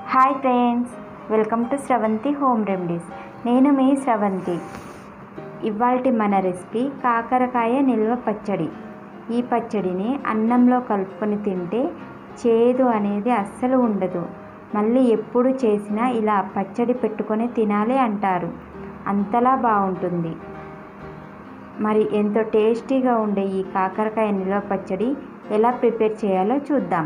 hi friends welcome to Sravanthi home remedies నేను మీ స్రవంతి ఇవాల్టి మన రెసిపీ కాకరకాయ నిల్వ పచ్చడి ఈ పచ్చడిని అన్నంలో కలుపుకొని తింటే చేదు అనేది అస్సలు ఉండదు మళ్ళీ ఎప్పుడు చేసినా ఇలా పచ్చడి పెట్టుకొని తినాలి అంటారు అంతలా బాగుంటుంది మరి ఎంతో టేస్టీగా ఉండే ఈ కాకరకాయ నిల్వ పచ్చడి ఎలా ప్రిపేర్ చేయాలో చూద్దాం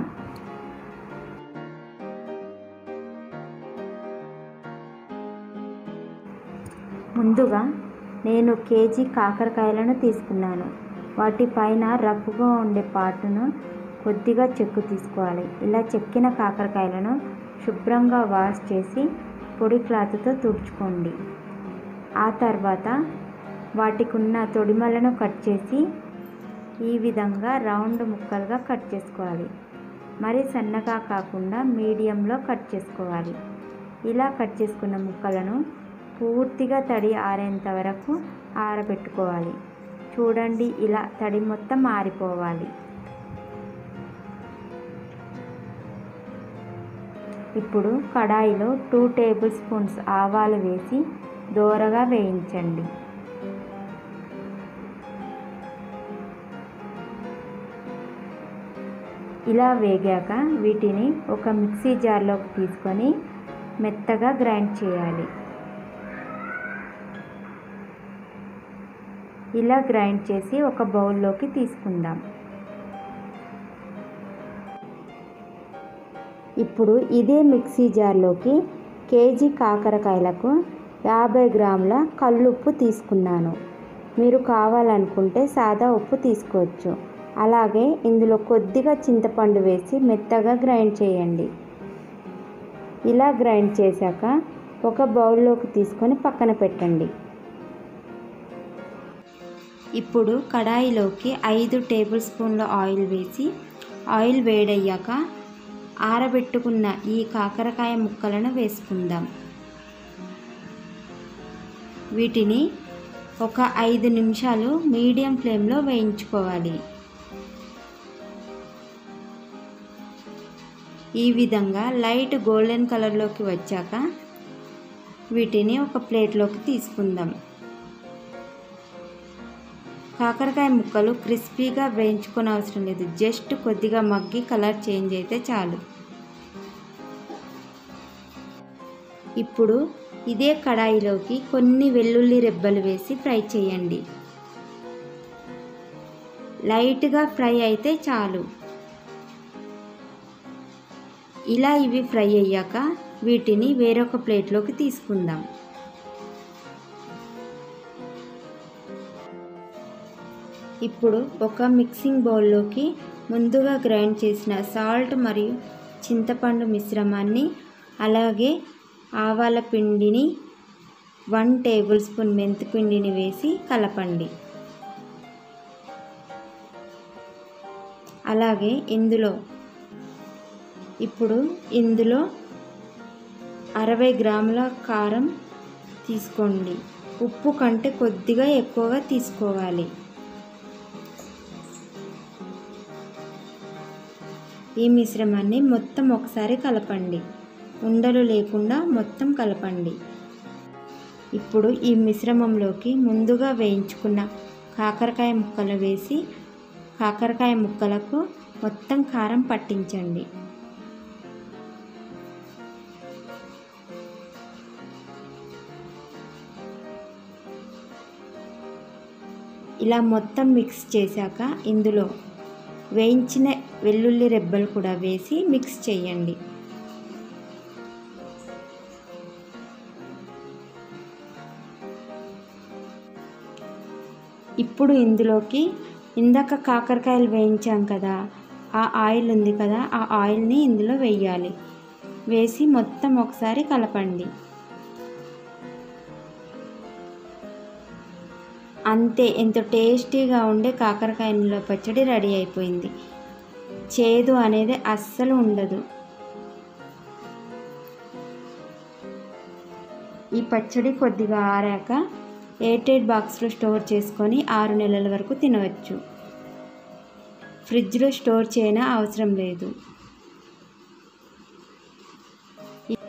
ముందుగా నేను కేజీ కాకరకాయలను తీసుకున్నాను వాటి పైన రఫ్గా ఉండే పాటును కొద్దిగా చెక్కు తీసుకోవాలి ఇలా చెక్కిన కాకరకాయలను శుభ్రంగా వాష్ చేసి పొడి క్లాత్తో తుడుచుకోండి ఆ తర్వాత వాటికి ఉన్న తొడిమలను కట్ చేసి ఈ విధంగా రౌండ్ ముక్కలుగా కట్ చేసుకోవాలి మరి సన్నగా కాకుండా మీడియంలో కట్ చేసుకోవాలి ఇలా కట్ చేసుకున్న ముక్కలను పూర్తిగా తడి ఆరేంత వరకు ఆరబెట్టుకోవాలి చూడండి ఇలా తడి మొత్తం ఆరిపోవాలి ఇప్పుడు కడాయిలో టూ టేబుల్ స్పూన్స్ ఆవాలు వేసి దోరగా వేయించండి ఇలా వేగాక వీటిని ఒక మిక్సీ జార్లోకి తీసుకొని మెత్తగా గ్రైండ్ చేయాలి ఇలా గ్రైండ్ చేసి ఒక బౌల్లోకి తీసుకుందాం ఇప్పుడు ఇదే మిక్సీ జార్లోకి కేజీ కాకరకాయలకు యాభై గ్రాముల కల్లుప్పు తీసుకున్నాను మీరు కావాలనుకుంటే సాదా ఉప్పు తీసుకోవచ్చు అలాగే ఇందులో కొద్దిగా చింతపండు వేసి మెత్తగా గ్రైండ్ చేయండి ఇలా గ్రైండ్ చేశాక ఒక బౌల్లోకి తీసుకొని పక్కన పెట్టండి ఇప్పుడు కడాయిలోకి ఐదు టేబుల్ స్పూన్ల ఆయిల్ వేసి ఆయిల్ వేడయ్యాక ఆరబెట్టుకున్న ఈ కాకరకాయ ముక్కలను వేసుకుందాం వీటిని ఒక ఐదు నిమిషాలు మీడియం ఫ్లేమ్లో వేయించుకోవాలి ఈ విధంగా లైట్ గోల్డెన్ కలర్లోకి వచ్చాక వీటిని ఒక ప్లేట్లోకి తీసుకుందాం కాకరకాయ ముక్కలు క్రిస్పీగా వేయించుకొని అవసరం లేదు జస్ట్ కొద్దిగా మగ్గి కలర్ చేంజ్ అయితే చాలు ఇప్పుడు ఇదే కడాయిలోకి కొన్ని వెల్లుల్లి రెబ్బలు వేసి ఫ్రై చేయండి లైట్గా ఫ్రై అయితే చాలు ఇలా ఇవి ఫ్రై అయ్యాక వీటిని వేరొక ప్లేట్లోకి తీసుకుందాం ఇప్పుడు ఒక మిక్సింగ్ బౌల్లోకి ముందుగా గ్రైండ్ చేసిన సాల్ట్ మరియు చింతపండు మిశ్రమాన్ని అలాగే ఆవాల పిండిని వన్ టేబుల్ స్పూన్ మెంతి పిండిని వేసి కలపండి అలాగే ఇందులో ఇప్పుడు ఇందులో అరవై గ్రాముల కారం తీసుకోండి ఉప్పు కంటే కొద్దిగా ఎక్కువగా తీసుకోవాలి ఈ మిశ్రమాన్ని మొత్తం ఒకసారి కలపండి ఉండలు లేకుండా మొత్తం కలపండి ఇప్పుడు ఈ మిశ్రమంలోకి ముందుగా వేయించుకున్న కాకరకాయ ముక్కలు వేసి కాకరకాయ ముక్కలకు మొత్తం కారం పట్టించండి ఇలా మొత్తం మిక్స్ చేశాక ఇందులో వేయించిన వెల్లుల్లి రెబ్బలు కూడా వేసి మిక్స్ చేయండి ఇప్పుడు ఇందులోకి ఇందాక కాకరకాయలు వేయించాం కదా ఆ ఆయిల్ ఉంది కదా ఆ ఆయిల్ని ఇందులో వేయాలి వేసి మొత్తం ఒకసారి కలపండి అంతే ఎంతో టేస్టీగా ఉండే కాకరకాయ నిల్వ పచ్చడి రెడీ అయిపోయింది చేదు అనేది అస్సలు ఉండదు ఈ పచ్చడి కొద్దిగా ఆరాక ఎయిర్టైట్ బాక్స్లో స్టోర్ చేసుకొని ఆరు నెలల వరకు తినవచ్చు ఫ్రిడ్జ్లో స్టోర్ చేయన అవసరం లేదు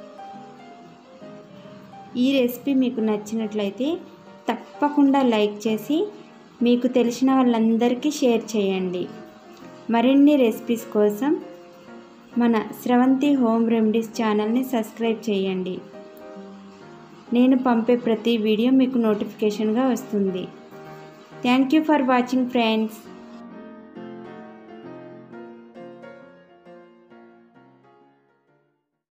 ఈ రెసిపీ మీకు నచ్చినట్లయితే తప్పకుండా లైక్ చేసి మీకు తెలిసిన వాళ్ళందరికీ షేర్ చేయండి మరిన్ని రెసిపీస్ కోసం మన స్రవంతి హోమ్ రెమెడీస్ ఛానల్ని సబ్స్క్రైబ్ చేయండి నేను పంపే ప్రతి వీడియో మీకు నోటిఫికేషన్గా వస్తుంది thank you for watching friends